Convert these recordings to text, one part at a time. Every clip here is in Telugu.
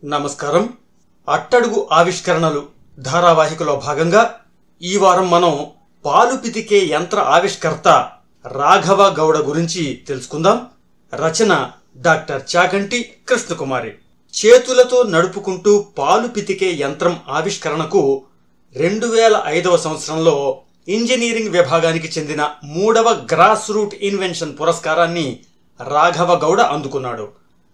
నమస్కారం అట్టడుగు ఆవిష్కరణలు ధారావాహికలో భాగంగా ఈ వారం మనం పాలు పితికే యంత్ర ఆవిష్కర్త రాఘవ గౌడ గురించి తెలుసుకుందాం రచన డాక్టర్ చాగంటి కృష్ణకుమారి చేతులతో నడుపుకుంటూ పాలు పితికే యంత్రం ఆవిష్కరణకు రెండు వేల ఐదవ సంవత్సరంలో ఇంజనీరింగ్ విభాగానికి చెందిన మూడవ గ్రాస్ రూట్ ఇన్వెన్షన్ పురస్కారాన్ని రాఘవ గౌడ అందుకున్నాడు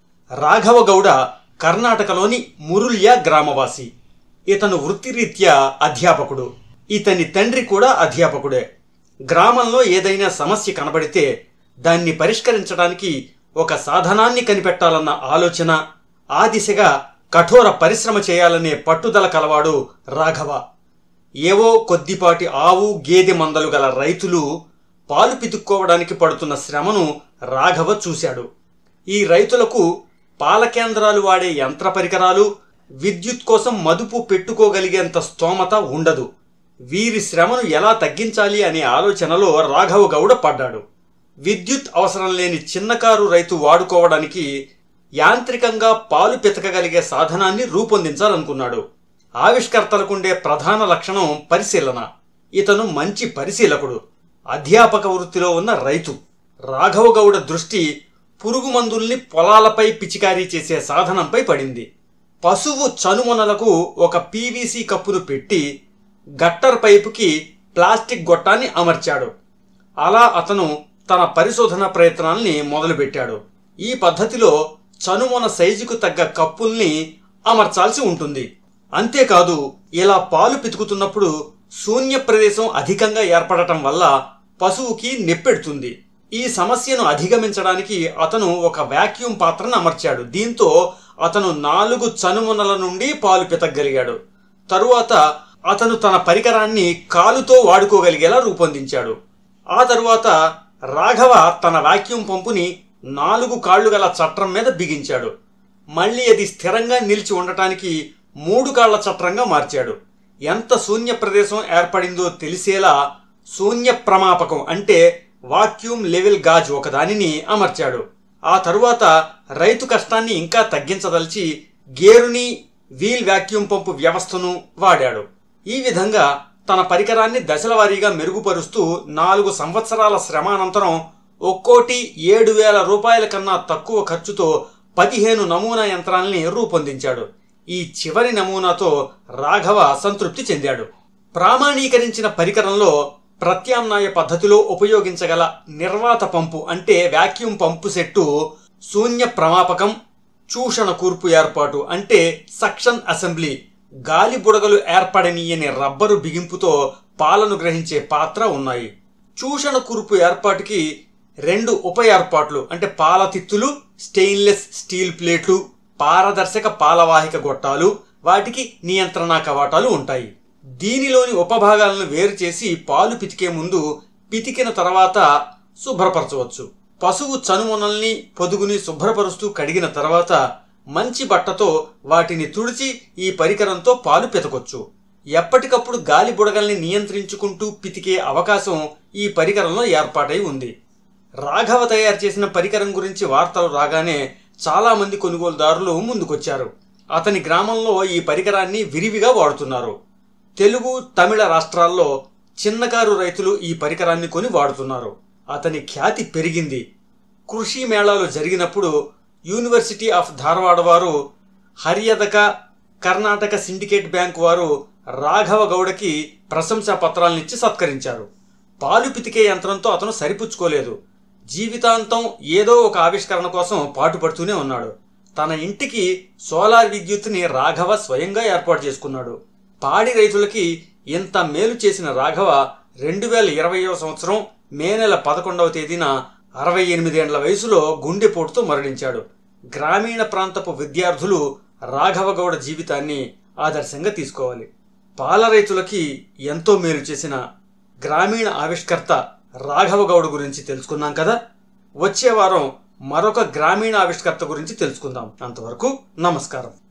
రాఘవ గౌడ కర్ణాటకలోని మురుల్యా గ్రామవాసి ఇతను వృత్తిరీత్యా అధ్యాపకుడు ఇతని తండ్రి కూడా అధ్యాపకుడే గ్రామంలో ఏదైనా సమస్య కనబడితే దాన్ని పరిష్కరించడానికి ఒక సాధనాన్ని కనిపెట్టాలన్న ఆలోచన ఆ దిశగా కఠోర పరిశ్రమ చేయాలనే పట్టుదల కలవాడు రాఘవ ఏవో కొద్దిపాటి ఆవు గేదె మందలు గల రైతులు పాలు పితుక్కోవడానికి పడుతున్న శ్రమను రాఘవ చూశాడు ఈ రైతులకు పాల కేంద్రాలు వాడే యంత్ర పరికరాలు విద్యుత్ కోసం మదుపు పెట్టుకోగలిగేంత స్తోమత ఉండదు వీరి శ్రమను ఎలా తగ్గించాలి అనే ఆలోచనలో రాఘవ గౌడ పడ్డాడు విద్యుత్ అవసరం లేని చిన్నకారు రైతు వాడుకోవడానికి యాంత్రికంగా పాలు పితకగలిగే సాధనాన్ని రూపొందించాలనుకున్నాడు ఆవిష్కర్తలకుండే ప్రధాన లక్షణం పరిశీలన ఇతను మంచి పరిశీలకుడు అధ్యాపక వృత్తిలో ఉన్న రైతు రాఘవ గౌడ దృష్టి పురుగు మందుల్ని పొలాలపై పిచికారీ చేసే సాధనంపై పడింది పశువు చనుమొనలకు ఒక పీవీసీ కప్పును పెట్టి గట్టర్ పైపుకి ప్లాస్టిక్ గొట్టాన్ని అమర్చాడు అలా అతను తన పరిశోధన ప్రయత్నాల్ని మొదలుపెట్టాడు ఈ పద్ధతిలో చనుమొన సైజుకు తగ్గ కప్పుల్ని అమర్చాల్సి ఉంటుంది అంతేకాదు ఇలా పాలు పితుకుతున్నప్పుడు శూన్య ప్రదేశం అధికంగా ఏర్పడటం వల్ల పశువుకి నెప్పెడుతుంది ఈ సమస్యను అధిగమించడానికి అతను ఒక వాక్యూమ్ పాత్రను అమర్చాడు దీంతో అతను నాలుగు చనుమొనల నుండి పాలు పితకగలిగాడు తరువాత అతను తన పరికరాన్ని కాలుతో వాడుకోగలిగేలా రూపొందించాడు ఆ తరువాత రాఘవ తన వాక్యూమ్ పంపుని నాలుగు కాళ్ళు గల చట్రం మీద బిగించాడు మళ్ళీ అది స్థిరంగా నిలిచి ఉండటానికి మూడు కాళ్ల చట్రంగా మార్చాడు ఎంత శూన్య ప్రదేశం ఏర్పడిందో తెలిసేలా శూన్య ప్రమాపకం అంటే వాక్యూమ్ లెవెల్ గాజ్ ఒకదానిని అమర్చాడు ఆ తరువాత రైతు కష్టాన్ని ఇంకా తగ్గించదలిచి గేరుని వీల్ వాక్యూమ్ పంపు వ్యవస్థను వాడాడు ఈ విధంగా తన పరికరాన్ని దశలవారీగా మెరుగుపరుస్తూ నాలుగు సంవత్సరాల శ్రమానంతరం ఒక్కోటి ఏడు వేల రూపాయల కన్నా తక్కువ ఖర్చుతో పదిహేను నమూనా యంత్రాల్ని రూపొందించాడు ఈ చివరి నమూనాతో రాఘవ సంతృప్తి చెందాడు ప్రామాణీకరించిన పరికరంలో ప్రత్యామ్నాయ పద్ధతిలో ఉపయోగించగల నిర్వాత పంపు అంటే వాక్యూమ్ పంపు సెట్టు శూన్య ప్రమాపకం చూషణ కూర్పు ఏర్పాటు అంటే సక్షన్ అసెంబ్లీ గాలి బుడగలు ఏర్పడనీయని రబ్బరు బిగింపుతో పాలను గ్రహించే పాత్ర ఉన్నాయి చూషణ కూర్పు ఏర్పాటుకి రెండు ఉప ఏర్పాట్లు అంటే పాల తిత్తులు స్టెయిన్లెస్ స్టీల్ ప్లేట్లు పారదర్శక పాలవాహిక గొట్టాలు వాటికి నియంత్రణ కవాటాలు ఉంటాయి దీనిలోని ఉపభాగాలను వేరు చేసి పాలు పితికే ముందు పితికిన తర్వాత శుభ్రపరచవచ్చు పశువు చనుమొనల్ని పొదుగుని శుభ్రపరుస్తూ కడిగిన తర్వాత మంచి బట్టతో వాటిని తుడిచి ఈ పరికరంతో పాలు పితకొచ్చు ఎప్పటికప్పుడు గాలి బుడగల్ని నియంత్రించుకుంటూ పితికే అవకాశం ఈ పరికరంలో ఏర్పాటై ఉంది రాఘవ తయారు చేసిన పరికరం గురించి వార్తలు రాగానే చాలా మంది కొనుగోలుదారులు ముందుకొచ్చారు అతని గ్రామంలో ఈ పరికరాన్ని విరివిగా వాడుతున్నారు తెలుగు తమిళ రాష్ట్రాల్లో చిన్నకారు రైతులు ఈ పరికరాన్ని కొని వాడుతున్నారు అతని ఖ్యాతి పెరిగింది కృషి మేళాలు జరిగినప్పుడు యూనివర్సిటీ ఆఫ్ ధారవాడ వారు హరియదక కర్ణాటక సిండికేట్ బ్యాంక్ వారు రాఘవ గౌడకి ప్రశంసా పత్రాలనిచ్చి సత్కరించారు పాలు పితికే యంత్రంతో అతను సరిపుచ్చుకోలేదు జీవితాంతం ఏదో ఒక ఆవిష్కరణ కోసం పాటుపడుతూనే ఉన్నాడు తన ఇంటికి సోలార్ విద్యుత్ని రాఘవ స్వయంగా ఏర్పాటు చేసుకున్నాడు పాడి రైతులకి ఇంత మేలు చేసిన రాఘవ రెండు వేల ఇరవయో సంవత్సరం మే నెల పదకొండవ తేదీన అరవై ఎనిమిదేండ్ల వయసులో గుండెపోటుతో మరణించాడు గ్రామీణ ప్రాంతపు విద్యార్థులు రాఘవగౌడ జీవితాన్ని ఆదర్శంగా తీసుకోవాలి పాల రైతులకి ఎంతో మేలు చేసిన గ్రామీణ ఆవిష్కర్త రాఘవగౌడ గురించి తెలుసుకున్నాం కదా వచ్చే వారం మరొక గ్రామీణ ఆవిష్కర్త గురించి తెలుసుకుందాం అంతవరకు నమస్కారం